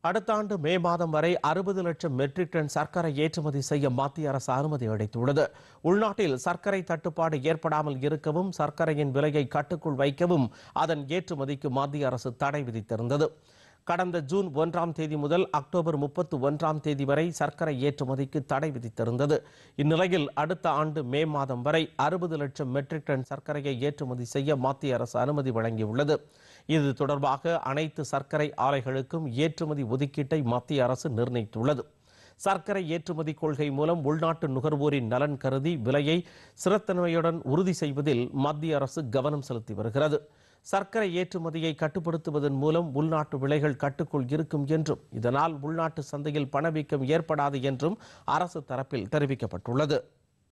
அடுத்த ஆண்டு மே மாதம் வரை அறுபது லட்சம் மெட்ரிக் டன் சர்க்கரை ஏற்றுமதி செய்ய மத்திய அரசு அனுமதி அளித்துள்ளது உள்நாட்டில் சர்க்கரை தட்டுப்பாடு ஏற்படாமல் இருக்கவும் சர்க்கரையின் விலையை கட்டுக்குள் வைக்கவும் அதன் ஏற்றுமதிக்கு மத்திய அரசு தடை விதித்திருந்தது கடந்த ஜூன் ஒன்றாம் தேதி முதல் அக்டோபர் முப்பத்து ஒன்றாம் தேதி வரை சர்க்கரை ஏற்றுமதிக்கு தடை விதித்திருந்தது இந்நிலையில் அடுத்த ஆண்டு மே மாதம் வரை அறுபது லட்சம் மெட்ரிக் டன் சர்க்கரையை ஏற்றுமதி செய்ய மத்திய அரசு அனுமதி வழங்கியுள்ளது இது தொடர்பாக அனைத்து சர்க்கரை ஆலைகளுக்கும் ஏற்றுமதி ஒதுக்கீட்டை மத்திய அரசு நிர்ணயித்துள்ளது சர்க்கரை ஏற்றுமதி கொள்கை மூலம் உள்நாட்டு நுகர்வோரின் நலன் கருதி விலையை ஸ்திரத்தன்மையுடன் உறுதி செய்வதில் மத்திய அரசு கவனம் செலுத்தி வருகிறது சர்க்கரை ஏற்றுமதியை கட்டுப்படுத்துவதன் மூலம் உள்நாட்டு விலைகள் கட்டுக்குள் இருக்கும் என்றும் இதனால் உள்நாட்டு சந்தையில் பணவீக்கம் ஏற்படாது என்றும் அரசு தரப்பில் தெரிவிக்கப்பட்டுள்ளது